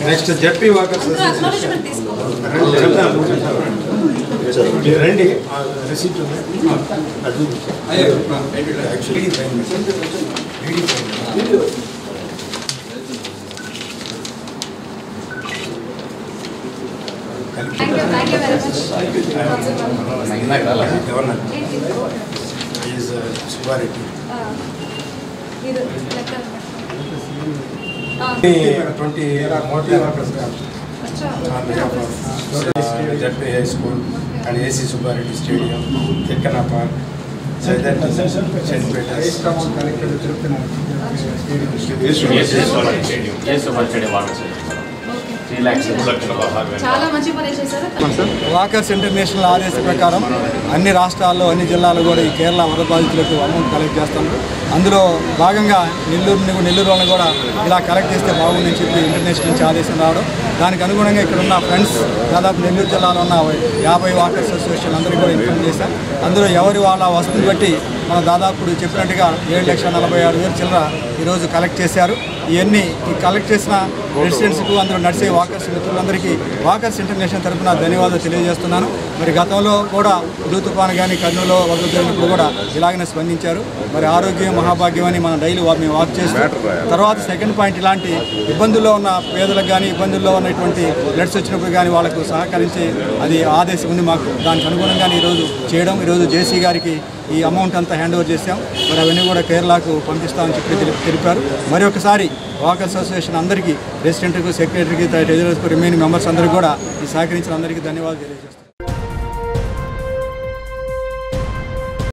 Next ZP walkers అందరూ acknowledgement తీసుకోవాలి మీరు రండి రిసీప్ట్ ఉంది అది actually thank you thank you very much governor ఏంటి ఈజ్ సుబ్బారెడ్డి ఆ, ఇది లెక్క ఆ, ట్వంటీ మోటార్ వర్కర్స్ అచ్చా. on behalf of uh, Jadpe High School and AC Subbareddy Stadium, Tirkana Park, Saidati, St. Peters. చాలా మంచి పని చేశారు వాకర్స్ ఇంటర్నేషనల్ ఆదేశ ప్రకారం అన్ని రాష్ట్రాల్లో అన్ని జిల్లాలు కూడా ఈ కేరళ వరద బాధితులకు అమౌంట్ కలెక్ట్ చేస్తాం అందులో భాగంగా నెల్లూరు నెల్లూరు వాళ్ళని కూడా ఇలా కలెక్ట్ చేస్తే బాగుందని చెప్పి ఇంటర్నేషనల్ నుంచి ఆదేశం రావడం దానికి అనుగుణంగా ఇక్కడ ఉన్న ఫ్రెండ్స్ దాదాపు నెల్లూరు జిల్లాలో ఉన్న యాభై వాకర్స్ అసోసియేషన్ అందరికీ కూడా ఇన్ఫార్మ్ చేశాం అందులో ఎవరి వాళ్ళ వస్తువుని బట్టి మనం దాదాపు ఇప్పుడు చెప్పినట్టుగా ఏడు లక్షల నలభై ఆరు వేలు చిల్లర ఈరోజు కలెక్ట్ చేశారు ఇవన్నీ ఈ కలెక్ట్ చేసిన రెసిడెంట్స్కు అందులో నడిచే వాకర్స్ మిత్రులందరికీ వాకర్స్ ఇంటర్నేషనల్ తరఫున ధన్యవాదాలు తెలియజేస్తున్నాను మరి గతంలో కూడా ఉదు తుఫాను కానీ కర్నూలులో వరద జరిగినప్పుడు కూడా ఇలాగనే స్పందించారు మరి ఆరోగ్యం మహాభాగ్యం అని మనం డైలీ వా- మేము వాక్ చేస్తూ తర్వాత సెకండ్ పాయింట్ ఇలాంటి ఇబ్బందుల్లో ఉన్న పేదలకు కానీ ఇబ్బందుల్లో ఉన్నటువంటి బ్లడ్స్ వచ్చినప్పుడు కానీ వాళ్ళకు సహకరించి అది ఆదేశం ఉంది మాకు దానికి అనుగుణంగానే ఈరోజు చేయడం ఈరోజు జేసీ గారికి ఈ అమౌంట్ అంతా హ్యాండ్ ఓవర్ చేశాం మరి అవన్నీ కూడా కేరళకు పంపిస్తామని చెప్పి తెలి- తెలిపారు మరి ఒకసారి వాకర్స్ అసోసియేషన్ అందరికీ ప్రెసిడెంట్కు సెక్రటరీకి ట్రెజరర్స్కు రిమైనింగ్ మెంబర్స్ అందరికీ కూడా ఈ సహకరించిన అందరికీ ధన్యవాదాలు తెలియజేస్తాం